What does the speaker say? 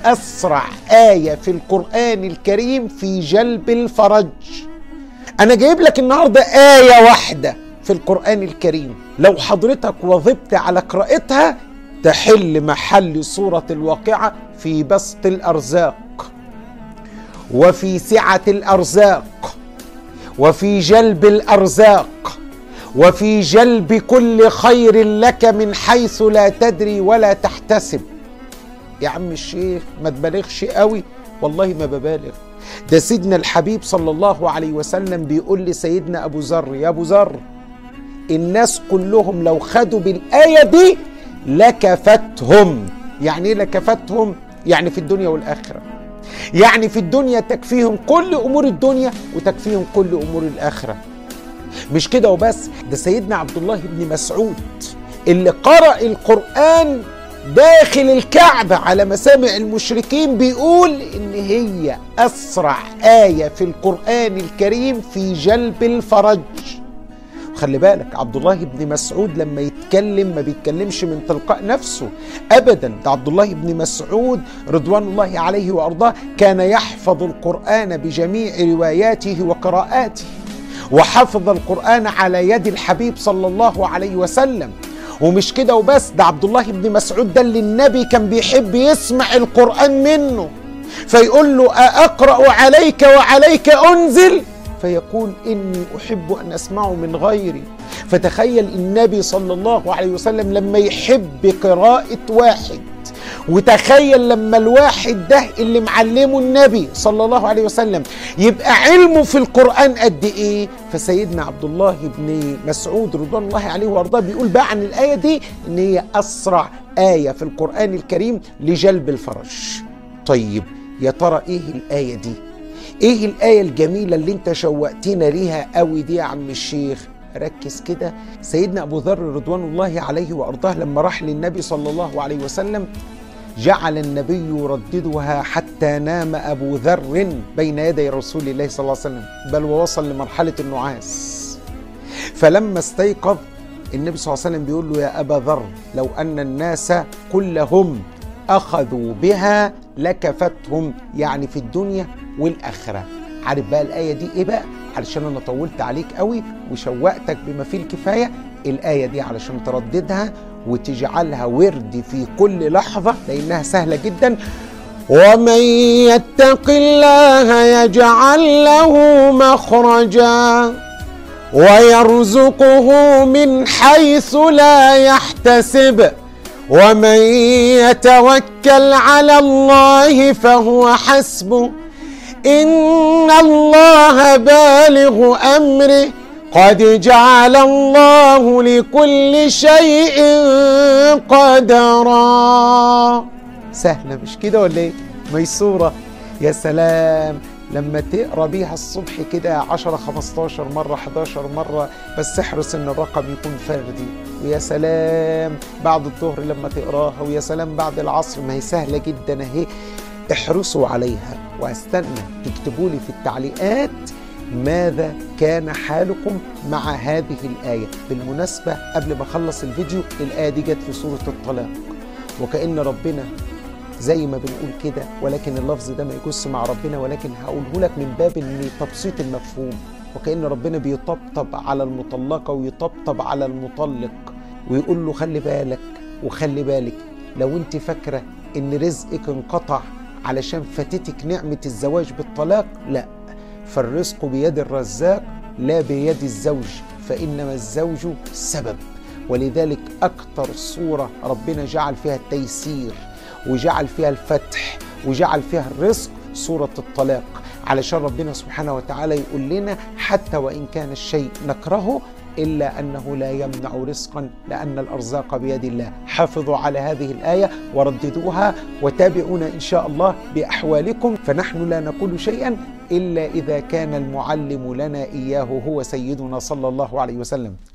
اسرع ايه في القران الكريم في جلب الفرج انا جايب لك النهارده ايه واحده في القران الكريم لو حضرتك واظبت على قراءتها تحل محل سوره الواقعه في بسط الارزاق وفي سعه الارزاق وفي جلب الارزاق وفي جلب كل خير لك من حيث لا تدري ولا تحتسب يا عم الشيخ ما تبالغش قوي والله ما ببالغ ده سيدنا الحبيب صلى الله عليه وسلم بيقول لسيدنا ابو ذر يا ابو ذر الناس كلهم لو خدوا بالايه دي لكفتهم يعني ايه لكفتهم يعني في الدنيا والاخره يعني في الدنيا تكفيهم كل امور الدنيا وتكفيهم كل امور الاخره مش كده وبس ده سيدنا عبد الله بن مسعود اللي قرأ القرآن داخل الكعبة على مسامع المشركين بيقول إن هي أسرع آية في القرآن الكريم في جلب الفرج خلي بالك عبد الله بن مسعود لما يتكلم ما بيتكلمش من تلقاء نفسه ابدا ده عبد الله بن مسعود رضوان الله عليه وارضاه كان يحفظ القران بجميع رواياته وقراءاته وحفظ القرآن على يد الحبيب صلى الله عليه وسلم ومش كده وبس ده عبد الله بن مسعود ده اللي النبي كان بيحب يسمع القرآن منه فيقول له أقرأ عليك وعليك أنزل فيقول إني أحب أن أسمعه من غيري فتخيل النبي صلى الله عليه وسلم لما يحب قراءة واحد وتخيل لما الواحد ده اللي معلمه النبي صلى الله عليه وسلم يبقى علمه في القرآن قد إيه فسيدنا عبد الله بن مسعود رضوان الله عليه وارضاه بيقول بقى عن الآية دي إن هي أسرع آية في القرآن الكريم لجلب الفرج طيب يا ترى إيه الآية دي إيه الآية الجميلة اللي أنت شوقتنا ليها قوي دي يا عم الشيخ ركز كده سيدنا ابو ذر رضوان الله عليه وارضاه لما راح للنبي صلى الله عليه وسلم جعل النبي يرددها حتى نام ابو ذر بين يدي رسول الله صلى الله عليه وسلم بل ووصل لمرحله النعاس فلما استيقظ النبي صلى الله عليه وسلم بيقول له يا ابا ذر لو ان الناس كلهم اخذوا بها لكفتهم يعني في الدنيا والاخره عارف بقى الايه دي ايه بقى علشان انا طولت عليك قوي وشوقتك بما فيه الكفايه الايه دي علشان ترددها وتجعلها ورد في كل لحظه لانها سهله جدا ومن يتق الله يجعل له مخرجا ويرزقه من حيث لا يحتسب ومن يتوكل على الله فهو حسبه إن الله بالغ أمره قد جعل الله لكل شيء قدرا سهلة مش كده ولا ايه ميسورة يا سلام لما تقرا بيها الصبح كده 10 15 مرة 11 مرة بس احرص ان الرقم يكون فردي ويا سلام بعد الظهر لما تقراها ويا سلام بعد العصر ما هي سهلة جدا اهي احرصوا عليها واستنى تكتبوا لي في التعليقات ماذا كان حالكم مع هذه الآية بالمناسبة قبل ما أخلص الفيديو الآية دي جت في سورة الطلاق وكأن ربنا زي ما بنقول كده ولكن اللفظ ده ما يجوز مع ربنا ولكن هقوله لك من باب ان تبسيط المفهوم وكأن ربنا بيطبطب على المطلقة ويطبطب على المطلق ويقول له خلي بالك وخلي بالك لو انت فاكرة ان رزقك انقطع علشان فاتتك نعمة الزواج بالطلاق لا فالرزق بيد الرزاق لا بيد الزوج فإنما الزوج سبب ولذلك أكثر صورة ربنا جعل فيها التيسير وجعل فيها الفتح وجعل فيها الرزق سورة الطلاق علشان ربنا سبحانه وتعالى يقول لنا حتى وإن كان الشيء نكرهه إلا أنه لا يمنع رزقا لأن الأرزاق بيد الله حافظوا على هذه الآية ورددوها وتابعونا إن شاء الله بأحوالكم فنحن لا نقول شيئا إلا إذا كان المعلم لنا إياه هو سيدنا صلى الله عليه وسلم